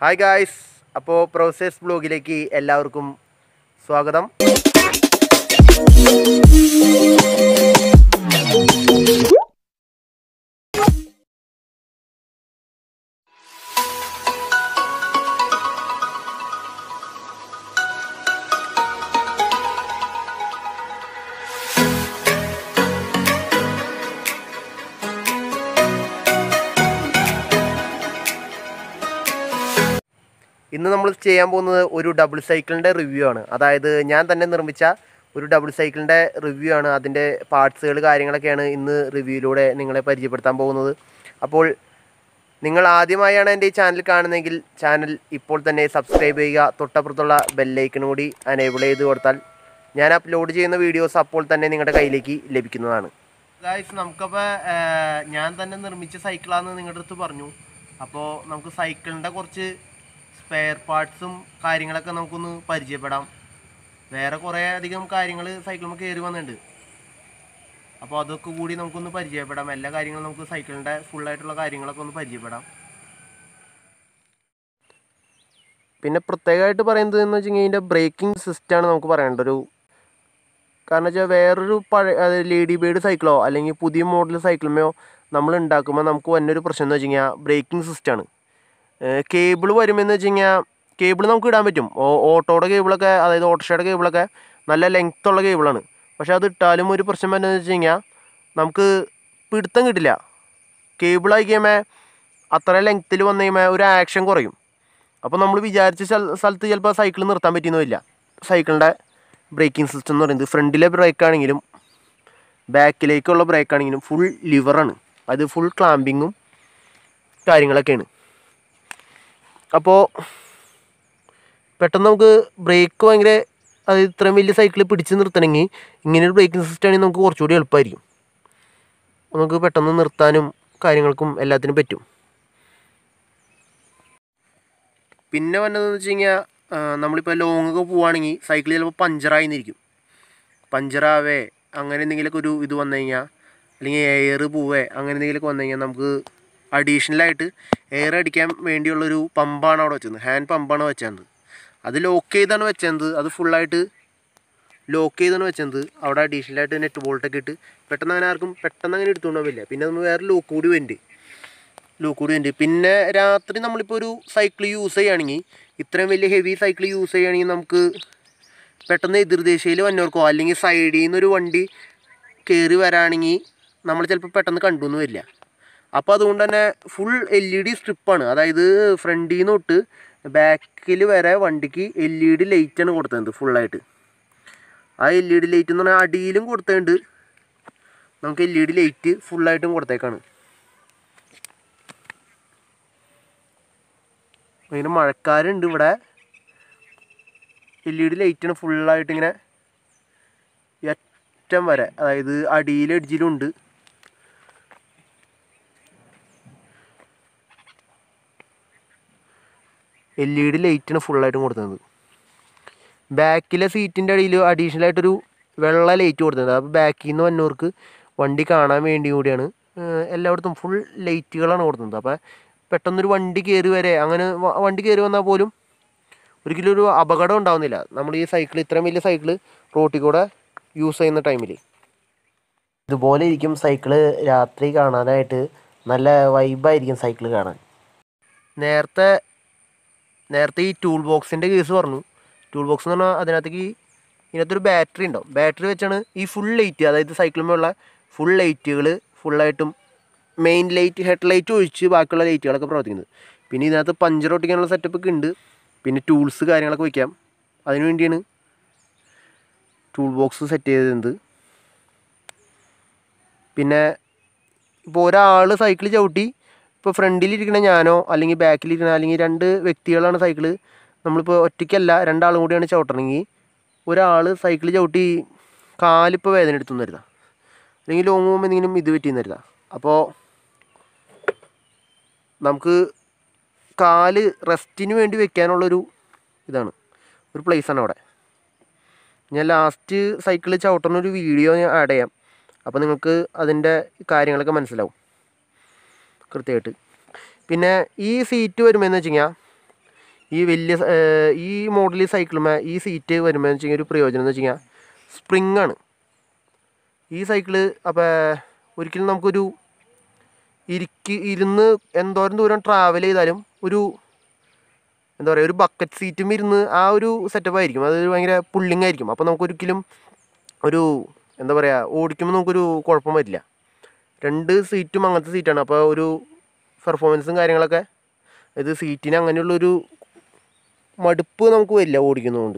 hi guys അപ്പോൾ process ബ്ലോഗിലേക്ക് എല്ലാവർക്കും സ്വാഗതം ഇന്ന് നമ്മൾ ചെയ്യാൻ പോകുന്നത് ഒരു ഡബിൾ സൈക്കിളിൻ്റെ റിവ്യൂ ആണ് അതായത് ഞാൻ തന്നെ നിർമ്മിച്ച ഒരു ഡബിൾ സൈക്കിളിൻ്റെ റിവ്യൂ ആണ് അതിൻ്റെ പാർട്സുകൾ കാര്യങ്ങളൊക്കെയാണ് ഇന്ന് റിവ്യൂയിലൂടെ നിങ്ങളെ പരിചയപ്പെടുത്താൻ പോകുന്നത് അപ്പോൾ നിങ്ങൾ ആദ്യമായാണ് എൻ്റെ ഈ ചാനൽ കാണുന്നതെങ്കിൽ ചാനൽ ഇപ്പോൾ തന്നെ സബ്സ്ക്രൈബ് ചെയ്യുക തൊട്ടപ്പുറത്തുള്ള ബെല്ലൈക്കൺ കൂടി അനേബിൾ ചെയ്ത് കൊടുത്താൽ ഞാൻ അപ്ലോഡ് ചെയ്യുന്ന വീഡിയോസ് അപ്പോൾ തന്നെ നിങ്ങളുടെ കയ്യിലേക്ക് ലഭിക്കുന്നതാണ് ഗായ്സ് നമുക്കപ്പോൾ ഞാൻ തന്നെ നിർമ്മിച്ച സൈക്കിളാണെന്ന് നിങ്ങളുടെ അടുത്ത് പറഞ്ഞു അപ്പോൾ നമുക്ക് സൈക്കിളിൻ്റെ കുറച്ച് സ്പെയർ പാർട്സും കാര്യങ്ങളൊക്കെ നമുക്കൊന്ന് പരിചയപ്പെടാം വേറെ കുറേ അധികം കാര്യങ്ങൾ സൈക്കിളിൽ കയറി വന്നിട്ടുണ്ട് അപ്പോൾ അതൊക്കെ കൂടി നമുക്കൊന്ന് പരിചയപ്പെടാം എല്ലാ കാര്യങ്ങളും നമുക്ക് സൈക്കിളിൻ്റെ ഫുള്ളായിട്ടുള്ള കാര്യങ്ങളൊക്കെ ഒന്ന് പരിചയപ്പെടാം പിന്നെ പ്രത്യേകമായിട്ട് പറയുന്നത് എന്ന് വെച്ച് കഴിഞ്ഞാൽ ഇതിൻ്റെ ബ്രേക്കിംഗ് സിസ്റ്റമാണ് നമുക്ക് പറയേണ്ടത് ഒരു കാരണം വെച്ചാൽ വേറൊരു പഴയ അതായത് ലേഡി ബേർഡ് സൈക്കിളോ അല്ലെങ്കിൽ പുതിയ മോഡൽ സൈക്കിളുമോ നമ്മൾ ഉണ്ടാക്കുമ്പോൾ നമുക്ക് വന്നൊരു പ്രശ്നം എന്ന് വെച്ച് കഴിഞ്ഞാൽ ബ്രേക്കിംഗ് സിസ്റ്റമാണ് കേബിൾ വരുമെന്ന് വെച്ച് കഴിഞ്ഞാൽ കേബിൾ നമുക്ക് ഇടാൻ പറ്റും ഓ- ഓട്ടോയുടെ കേബിളൊക്കെ അതായത് ഓട്ടോഷയുടെ കേബിളൊക്കെ നല്ല ലെങ്ത് ഉള്ള കേബിളാണ് പക്ഷേ അത് ഇട്ടാലും ഒരു പ്രശ്നം വരുന്നത് വെച്ച് കഴിഞ്ഞാൽ നമുക്ക് പിടുത്തം കിട്ടില്ല കേബിളായി കഴിയുമ്പോൾ അത്ര ലെങ്ത്തിൽ വന്നു കഴിയുമ്പോൾ ഒരു ആക്ഷൻ കുറയും അപ്പോൾ നമ്മൾ വിചാരിച്ച സ്ഥല- സ്ഥലത്ത് ചിലപ്പോൾ സൈക്കിൾ നിർത്താൻ പറ്റിയൊന്നുമില്ല സൈക്കിളിൻ്റെ ബ്രേക്കിംഗ് സിസ്റ്റം എന്ന് പറയുന്നത് ഫ്രണ്ടിലെ ബ്രേക്ക് ആണെങ്കിലും ബാക്കിലേക്കുള്ള ബ്രേക്ക് ആണെങ്കിലും ഫുൾ ലിവറാണ് അത് ഫുൾ ക്ലാമ്പിങ്ങും കാര്യങ്ങളൊക്കെയാണ് അപ്പോൾ പെട്ടെന്ന് നമുക്ക് ബ്രേക്ക് ഭയങ്കര അത് ഇത്രയും വലിയ സൈക്കിൾ പിടിച്ച് നിർത്തണമെങ്കിൽ ഇങ്ങനെ ഒരു ബ്രേക്കിംഗ് സിസ്റ്റം ആണെങ്കിൽ നമുക്ക് കുറച്ചുകൂടി എളുപ്പമായിരിക്കും നമുക്ക് പെട്ടെന്ന് നിർത്താനും കാര്യങ്ങൾക്കും എല്ലാത്തിനും പറ്റും പിന്നെ വന്നതെന്ന് വെച്ച് കഴിഞ്ഞാൽ നമ്മളിപ്പോൾ ലോങ് ഒക്കെ പോവുകയാണെങ്കിൽ സൈക്കിൾ ചിലപ്പോൾ പഞ്ചറായി നിന്നിരിക്കും പഞ്ചറാവേ അങ്ങനെ എന്തെങ്കിലുമൊക്കെ ഒരു ഇത് വന്നു കഴിഞ്ഞാൽ അല്ലെങ്കിൽ എയർ പോവേ അങ്ങനെ എന്തെങ്കിലുമൊക്കെ വന്നു കഴിഞ്ഞാൽ നമുക്ക് അഡീഷണലായിട്ട് എയർ അടിക്കാൻ വേണ്ടിയുള്ളൊരു പമ്പാണ് അവിടെ വെച്ചത് ഹാൻഡ് പമ്പാണ് വെച്ചത് അത് ലോക്ക് ചെയ്താണ് വെച്ചത് അത് ഫുള്ളായിട്ട് ലോക്ക് ചെയ്താണ് വെച്ചത് അവിടെ അഡീഷണലായിട്ട് നെറ്റ് ബോൾട്ടൊക്കെ ഇട്ട് പെട്ടെന്ന് അങ്ങനെ ആർക്കും പെട്ടെന്ന് അങ്ങനെ എടുത്തുകൊണ്ട് പോകില്ല പിന്നെ നമ്മൾ വേറെ ലോക്ക് കൂടി വരുന്നുണ്ട് ലൂക്ക് കൂടി ഉണ്ട് പിന്നെ രാത്രി നമ്മളിപ്പോൾ ഒരു സൈക്കിൾ യൂസ് ചെയ്യുകയാണെങ്കിൽ ഇത്രയും വലിയ ഹെവി സൈക്കിൾ യൂസ് ചെയ്യുകയാണെങ്കിൽ നമുക്ക് പെട്ടെന്ന് എതിർദിശയിൽ വന്നവർക്കോ അല്ലെങ്കിൽ സൈഡിൽ നിന്നൊരു വണ്ടി കയറി വരാണെങ്കിൽ നമ്മൾ ചിലപ്പോൾ പെട്ടെന്ന് കണ്ടുവെന്ന് വരില്ല അപ്പോൾ അതുകൊണ്ട് തന്നെ ഫുൾ എൽ ഇ ഡി സ്ട്രിപ്പാണ് അതായത് ഫ്രണ്ടിൽ നിന്ന് തൊട്ട് ബാക്കിൽ വരെ വണ്ടിക്ക് എൽ ഇ ഡി ലൈറ്റാണ് കൊടുത്തത് ഫുള്ളായിട്ട് ആ എൽ ഇ ഡി ലൈറ്റ് എന്ന് പറഞ്ഞാൽ അടിയിലും കൊടുത്തിട്ടുണ്ട് നമുക്ക് എൽ ഇ ഡി ലൈറ്റ് ഫുള്ളായിട്ടും കൊടുത്തേക്കാണ് ഭയങ്കര മഴക്കാരുണ്ട് ഇവിടെ എൽ ഇ ഡി ലൈറ്റാണ് ഫുള്ളായിട്ട് ഇങ്ങനെ ഈ അറ്റം വരെ അതായത് അടിയിൽ എഡ്ജിലുണ്ട് എൽ ഇ ഡി ലൈറ്റാണ് ഫുള്ളായിട്ടും കൊടുത്തത് ബാക്കിലെ സീറ്റിൻ്റെ അടിയിൽ അഡീഷണൽ ആയിട്ടൊരു വെള്ള ലൈറ്റ് കൊടുത്തിട്ടുണ്ട് അപ്പോൾ ബാക്കിൽ നിന്ന് വന്നവർക്ക് വണ്ടി കാണാൻ വേണ്ടി കൂടിയാണ് ഏഹ് എല്ലായിടത്തും ഫുൾ ലൈറ്റുകളാണ് കൊടുക്കുന്നത് അപ്പോൾ പെട്ടെന്നൊരു വണ്ടി കയറി വരെ അങ്ങനെ വ- വണ്ടി കയറി വന്നാൽ പോലും ഒരിക്കലും ഒരു അപകടം ഉണ്ടാവുന്നില്ല നമ്മൾ ഈ സൈക്കിൾ ഇത്രയും വലിയ സൈക്കിൾ റോട്ടിൽ കൂടെ യൂസ് ചെയ്യുന്ന ടൈമിൽ ഇതുപോലെ ഇരിക്കും സൈക്കിള് രാത്രി കാണാനായിട്ട് നല്ല വൈബായിരിക്കും സൈക്കിൾ കാണാൻ നേരത്തെ നേരത്തെ ഈ ടൂൾ ബോക്സിൻ്റെ കേസ് പറഞ്ഞു ടൂൾ ബോക്സ് എന്ന് പറഞ്ഞാൽ അതിനകത്തേക്ക് ഇതിനകത്തൊരു ബാറ്ററി ഉണ്ടാവും ബാറ്ററി വെച്ചാണ് ഈ ഫുൾ ലൈറ്റ് അതായത് സൈക്കിളുമ്പോഴുള്ള ഫുൾ ലൈറ്റുകൾ ഫുള്ളായിട്ടും മെയിൻ ലൈറ്റ് ഹെഡ് ലൈറ്റ് ഒഴിച്ച് ബാക്കിയുള്ള ലൈറ്റുകളൊക്കെ പ്രവർത്തിക്കുന്നത് പിന്നെ ഇതിനകത്ത് പഞ്ചർ ഒട്ടിക്കാനുള്ള സെറ്റപ്പ് ഒക്കെ ഉണ്ട് പിന്നെ ടൂൾസ് കാര്യങ്ങളൊക്കെ വയ്ക്കാം അതിനു വേണ്ടിയാണ് ടൂൾ ബോക്സ് സെറ്റ് ചെയ്തത് പിന്നെ ഇപ്പോൾ ഒരാൾ സൈക്കിൾ ചവിട്ടി ഇപ്പോൾ ഫ്രണ്ടിലിരിക്കണ ഞാനോ അല്ലെങ്കിൽ ബാക്കിലിരിക്കണ അല്ലെങ്കിൽ രണ്ട് വ്യക്തികളാണ് സൈക്കിൾ നമ്മളിപ്പോൾ ഒറ്റയ്ക്കല്ല രണ്ടാളും കൂടിയാണ് ചവിട്ടണമെങ്കിൽ ഒരാൾ സൈക്കിൾ ചവിട്ടി കാലിപ്പോൾ വേദന എടുത്തു വരുതാം അല്ലെങ്കിൽ ലോങ് പോകുമ്പോൾ എന്തെങ്കിലും ഇത് പറ്റിയെന്ന് വരുതാം അപ്പോൾ നമുക്ക് കാല് റെസ്റ്റിന് വേണ്ടി വെക്കാനുള്ളൊരു ഇതാണ് ഒരു പ്ലേസാണ് അവിടെ ഞാൻ ലാസ്റ്റ് സൈക്കിൾ ചവിട്ടുന്ന ഒരു വീഡിയോ ഞാൻ ആഡ് ചെയ്യാം അപ്പോൾ നിങ്ങൾക്ക് അതിൻ്റെ കാര്യങ്ങളൊക്കെ മനസ്സിലാവും കൃത്യമായിട്ട് പിന്നെ ഈ സീറ്റ് വരുമ്പോൾ എന്ന് വെച്ച് കഴിഞ്ഞാൽ ഈ വലിയ സ- ഏർ ഈ മോഡൽ സൈക്കിളുമേ ഈ സീറ്റ് വരുമ്പോൾ എന്ന് വെച്ച് കഴിഞ്ഞാൽ ഒരു പ്രയോജനം എന്ന് വെച്ച് കഴിഞ്ഞാൽ സ്പ്രിങ് ആണ് ഈ സൈക്കിള് അപ്പോൾ ഒരിക്കലും നമുക്കൊരു ഇരിക്ക് ഇരുന്ന് എന്തോരം ദൂരം ട്രാവൽ ചെയ്താലും ഒരു എന്താ പറയുക ഒരു ബക്കറ്റ് സീറ്റും ഇരുന്ന് ആ ഒരു സെറ്റപ്പ് ആയിരിക്കും അത് ഭയങ്കര പുള്ളിങ് ആയിരിക്കും അപ്പോൾ നമുക്കൊരിക്കലും ഒരു എന്താ പറയുക ഓടിക്കുമ്പോൾ നമുക്കൊരു കുഴപ്പം വരില്ല രണ്ട് സീറ്റും അങ്ങനത്തെ സീറ്റാണ് അപ്പോൾ ഒരു പെർഫോമൻസും കാര്യങ്ങളൊക്കെ ഇത് സീറ്റിന് അങ്ങനെയുള്ളൊരു മടുപ്പ് നമുക്ക് വരില്ല ഓടിക്കുന്നതുകൊണ്ട്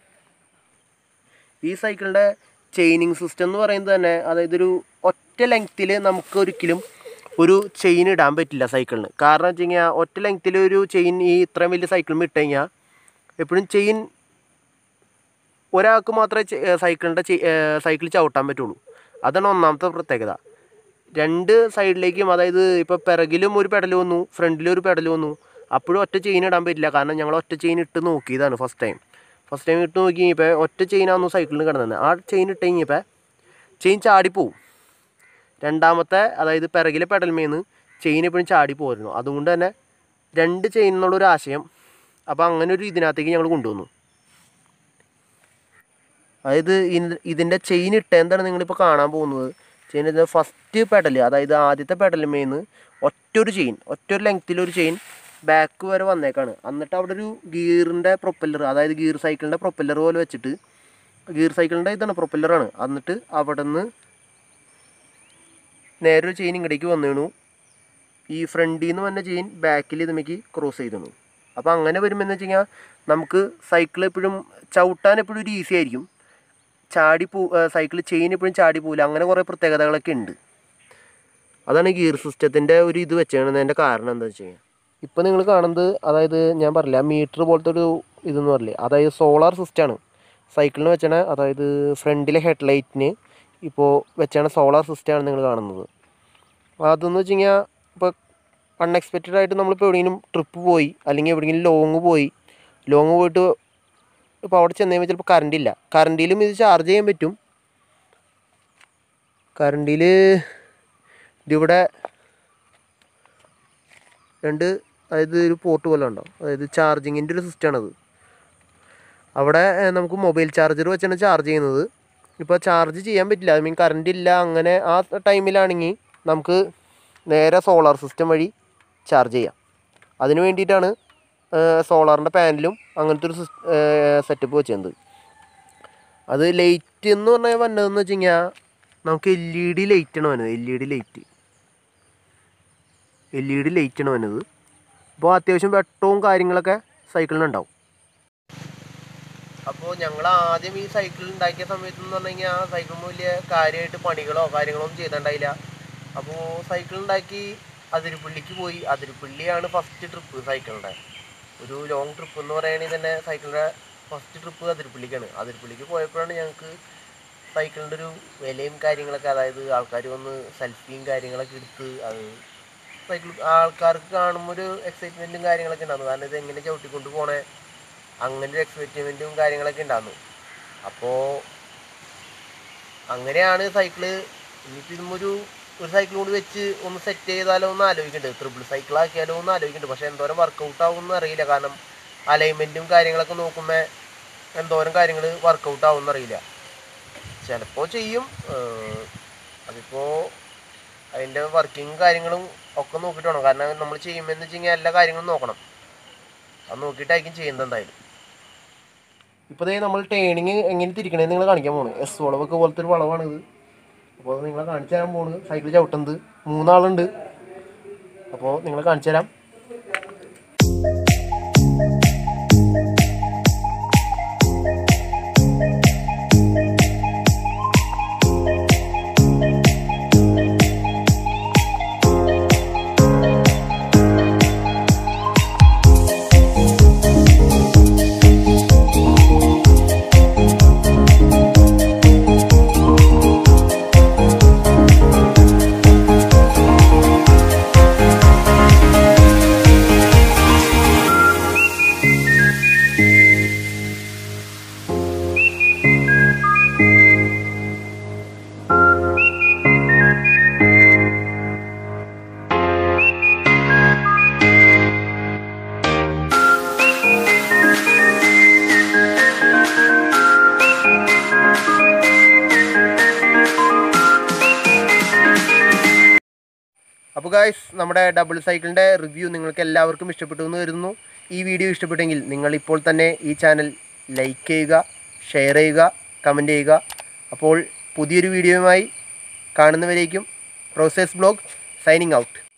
ഈ സൈക്കിളിൻ്റെ ചെയിനിങ് സിസ്റ്റം എന്ന് പറയുന്നത് തന്നെ അതായത് ഒരു ഒറ്റ ലെങ്ത്തിൽ നമുക്ക് ഒരിക്കലും ഒരു ചെയിൻ ഇടാൻ പറ്റില്ല സൈക്കിളിന് കാരണം വെച്ച് കഴിഞ്ഞാൽ ഒറ്റ ലെങ്ത്തിൽ ഒരു ചെയിൻ ഈ ഇത്രയും വലിയ സൈക്കിളിൽ ഇട്ട് കഴിഞ്ഞാൽ എപ്പോഴും ചെയിൻ ഒരാൾക്ക് മാത്രമേ ചെ- ഏ, സൈക്കിളിൻ്റെ സൈക്കിൾ ചവിട്ടാൻ പറ്റുള്ളൂ അതാണ് ഒന്നാമത്തെ പ്രത്യേകത രണ്ട് സൈഡിലേക്കും അതായത് ഇപ്പോൾ പിറകിലും ഒരു പെഡൽ വന്നു ഫ്രണ്ടിലും ഒരു പെഡൽ വന്നു അപ്പോഴും ഒറ്റ ചെയിൻ ഇടാൻ പറ്റില്ല കാരണം ഞങ്ങൾ ഒറ്റ ചെയിൻ ഇട്ട് നോക്കിയതാണ് ഫസ്റ്റ് ടൈം ഫസ്റ്റ് ടൈം ഇട്ട് നോക്കി കഴിഞ്ഞപ്പോൾ ഒറ്റ ചെയിനായിരുന്നു സൈക്കിളിന് കിടന്നത് ആ ചെയിൻ ഇട്ട് കഴിഞ്ഞപ്പോൾ ചെയിൻ ചാടിപ്പോവും രണ്ടാമത്തെ അതായത് പിറകിലെ പെഡൽമേന്ന് ചെയിൻ എപ്പോഴും ചാടി പോരുന്നു അതുകൊണ്ട് തന്നെ രണ്ട് ചെയിൻ എന്നുള്ളൊരു ആശയം അപ്പോൾ അങ്ങനെ ഒരു ഇതിനകത്തേക്ക് ഞങ്ങൾ കൊണ്ടുവന്നു അതായത് ഇൻ- ഇതിൻ്റെ ചെയിൻ ഇട്ട എന്താണ് നിങ്ങളിപ്പോൾ കാണാൻ പോകുന്നത് ചെയിൻ ഇത് ഫസ്റ്റ് പെഡൽ അതായത് ആദ്യത്തെ പെഡലുമേന്ന് ഒറ്റൊരു ചെയിൻ ഒറ്റൊരു ലെങ്ത്തിലൊരു ചെയിൻ ബാക്ക് വരെ വന്നേക്കാണ് എന്നിട്ട് അവിടെ ഒരു ഗിയറിൻ്റെ പ്രൊപ്പല്ലർ അതായത് ഗിയർ സൈക്കിളിൻ്റെ പ്രൊപ്പല്ലർ പോലെ വെച്ചിട്ട് ഗിയർ സൈക്കിളിൻ്റെ ഇതാണ് പ്രൊപ്പല്ലറാണ് എന്നിട്ട് അവിടെ നിന്ന് നേരെ ഒരു ചെയിൻ ഇങ്ങടേക്ക് വന്നു ഈ ഫ്രണ്ടിൽ നിന്ന് വന്ന ചെയിൻ ബാക്കിൽ ഇതുമേക്ക് ക്രോസ് ചെയ്തു അപ്പോൾ അങ്ങനെ വരുമ്പോൾ എന്ന് വെച്ച് കഴിഞ്ഞാൽ നമുക്ക് സൈക്കിൾ എപ്പോഴും ചവിട്ടാൻ എപ്പോഴും ഒരു ഈസി ആയിരിക്കും ചാടി പോ സൈക്കിൾ ചെയിൻ എപ്പോഴും ചാടി പോകില്ല അങ്ങനെ കുറേ പ്രത്യേകതകളൊക്കെ ഉണ്ട് അതാണ് ഗിയർ സിസ്റ്റത്തിൻ്റെ ഒരു ഇത് വെച്ചേക്കുന്നതിൻ്റെ കാരണം എന്താ വെച്ച് കഴിഞ്ഞാൽ ഇപ്പോൾ നിങ്ങൾ കാണുന്നത് അതായത് ഞാൻ പറഞ്ഞില്ല മീറ്റർ പോലത്തെ ഒരു ഇതെന്ന് പറഞ്ഞില്ലേ അതായത് സോളാർ സിസ്റ്റമാണ് സൈക്കിളിന് വെച്ചാണ് അതായത് ഫ്രണ്ടിലെ ഹെഡ്ലൈറ്റിന് ഇപ്പോൾ വെച്ചാണ് സോളാർ സിസ്റ്റമാണ് നിങ്ങൾ കാണുന്നത് അതെന്ന് വെച്ച് കഴിഞ്ഞാൽ ഇപ്പോൾ അൺഎക്സ്പെക്റ്റഡ് ആയിട്ട് നമ്മളിപ്പോൾ എവിടെയെങ്കിലും ട്രിപ്പ് പോയി അല്ലെങ്കിൽ എവിടെയെങ്കിലും ലോങ് പോയി ലോങ് പോയിട്ട് ഇപ്പോൾ അവിടെ ചെന്ന് കഴിയുമ്പോൾ ചിലപ്പോൾ കറണ്ട് ഇല്ല കറണ്ടിലും ഇത് ചാർജ് ചെയ്യാൻ പറ്റും കറണ്ടിൽ ഇതിവിടെ രണ്ട് അതായത് ഒരു പോർട്ട് പോലെ ഉണ്ടാവും അതായത് ചാർജിങ്ങിൻ്റെ ഒരു സിസ്റ്റമാണത് അവിടെ ഏഹ്, നമുക്ക് മൊബൈൽ ചാർജർ വെച്ചാണ് ചാർജ് ചെയ്യുന്നത് ഇപ്പോൾ ചാർജ് ചെയ്യാൻ പറ്റില്ല ഐ മീൻ കറണ്ട് ഇല്ല അങ്ങനെ ആ ടൈമിലാണെങ്കിൽ നമുക്ക് നേരെ സോളാർ സിസ്റ്റം വഴി ചാർജ് ചെയ്യാം അതിന് വേണ്ടിയിട്ടാണ് സോളാറിൻ്റെ പാനലും അങ്ങനത്തെ ഒരു സെറ്റപ്പ് വെച്ചിരുന്നത് അത് ലൈറ്റ് എന്ന് പറഞ്ഞാൽ വന്നതെന്ന് വെച്ച് കഴിഞ്ഞാൽ നമുക്ക് എൽ ഇ ഡി ലൈറ്റാണ് വന്നത് L E D light L E D ലൈറ്റാണ് വന്നത് അപ്പോൾ അത്യാവശ്യം വെട്ടവും കാര്യങ്ങളൊക്കെ സൈക്കിളിനുണ്ടാവും അപ്പോൾ ഞങ്ങൾ ആദ്യം ഈ സൈക്കിൾ ഉണ്ടാക്കിയ സമയത്ത് എന്ന് പറഞ്ഞു കഴിഞ്ഞാൽ സൈക്കിൾ വലിയ കാര്യമായിട്ട് പണികളോ കാര്യങ്ങളോ ഒന്നും ചെയ്തിട്ടുണ്ടായില്ല അപ്പോൾ സൈക്കിൾ ഉണ്ടാക്കി അതിരപ്പള്ളിക്ക് പോയി അതിരപ്പള്ളിയാണ് ഫസ്റ്റ് ട്രിപ്പ് സൈക്കിളിൻ്റെ ഒരു ലോങ് ട്രിപ്പ് എന്ന് പറയുകയാണെങ്കിൽ തന്നെ സൈക്കിളിൻ്റെ ഫസ്റ്റ് ട്രിപ്പ് അതിരപ്പള്ളിക്കാണ് അതിരപ്പള്ളിക്ക് പോയപ്പോഴാണ് ഞങ്ങൾക്ക് സൈക്കിളിൻ്റെ ഒരു വിലയും കാര്യങ്ങളൊക്കെ അതായത് ആൾക്കാർ വന്ന് സെൽഫിയും കാര്യങ്ങളൊക്കെ എടുത്ത് അത് സൈക്കിൾ ആൾക്കാർക്ക് കാണുമ്പോൾ ഒരു എക്സൈറ്റ്മെൻറ്റും കാര്യങ്ങളൊക്കെ ഉണ്ടായിരുന്നു കാരണം ഇത് എങ്ങനെ ചവിട്ടിക്കൊണ്ട് പോണേ അങ്ങനെ ഒരു എക്സൈറ്റ്മെൻറ്റും കാര്യങ്ങളൊക്കെ ഉണ്ടായിരുന്നു അപ്പോൾ അങ്ങനെയാണ് സൈക്കിള് ഇനിയിപ്പോൾ ഇതും ഒരു ഒരു സൈക്കിൾ കൂടി വെച്ച് ഒന്ന് സെറ്റ് ചെയ്താലോ എന്ന് ആലോചിക്കുന്നുണ്ട് ട്രിപ്പിൾ സൈക്കിൾ ആക്കിയാലോ എന്ന് ആലോചിക്കുന്നുണ്ട് പക്ഷേ എന്തോരം വർക്കൗട്ട് ആവുമെന്ന് അറിയില്ല കാരണം അലൈൻമെൻറ്റും കാര്യങ്ങളൊക്കെ നോക്കുമ്പോൾ എന്തോരം കാര്യങ്ങൾ വർക്കൗട്ട് ആവുമെന്ന് അറിയില്ല ചിലപ്പോൾ ചെയ്യും ഏഹ് അതിപ്പോൾ അതിൻ്റെ വർക്കിംഗ് കാര്യങ്ങളും ഒക്കെ നോക്കിയിട്ട് വേണം കാരണം നമ്മൾ ചെയ്യുമ്പോൾ എന്ന് വെച്ച് കഴിഞ്ഞാൽ എല്ലാ കാര്യങ്ങളും നോക്കണം അത് നോക്കിയിട്ടായിരിക്കും ചെയ്യുന്നത് എന്തായാലും ഇപ്പോൾ ദേ നമ്മൾ ടേണിങ് എങ്ങനെ തിരിക്കണേന്ന് നിങ്ങൾ കാണിക്കാൻ പോണ് എസ് വളവൊക്കെ പോലത്തെ ഒരു വളവാണിത് അപ്പോൾ അത് നിങ്ങളെ കാണിച്ചു തരാൻ പോണ് സൈക്കിൾ ചവിട്ടുന്നത് മൂന്നാളുണ്ട് അപ്പോൾ നിങ്ങളെ കാണിച്ചു തരാം അപ്പോൾ ഗായ്സ് നമ്മുടെ ഡബിൾ സൈക്കിളിൻ്റെ റിവ്യൂ നിങ്ങൾക്ക് എല്ലാവർക്കും ഇഷ്ടപ്പെട്ടു എന്ന് കരുതുന്നു ഈ വീഡിയോ ഇഷ്ടപ്പെട്ടെങ്കിൽ നിങ്ങൾ ഇപ്പോൾ തന്നെ ഈ ചാനൽ ലൈക്ക് ചെയ്യുക ഷെയർ ചെയ്യുക കമൻറ്റ് ചെയ്യുക അപ്പോൾ പുതിയൊരു വീഡിയോയുമായി കാണുന്നവരേക്കും പ്രോസസ് ബ്ലോഗ് സൈനിങ് ഔട്ട്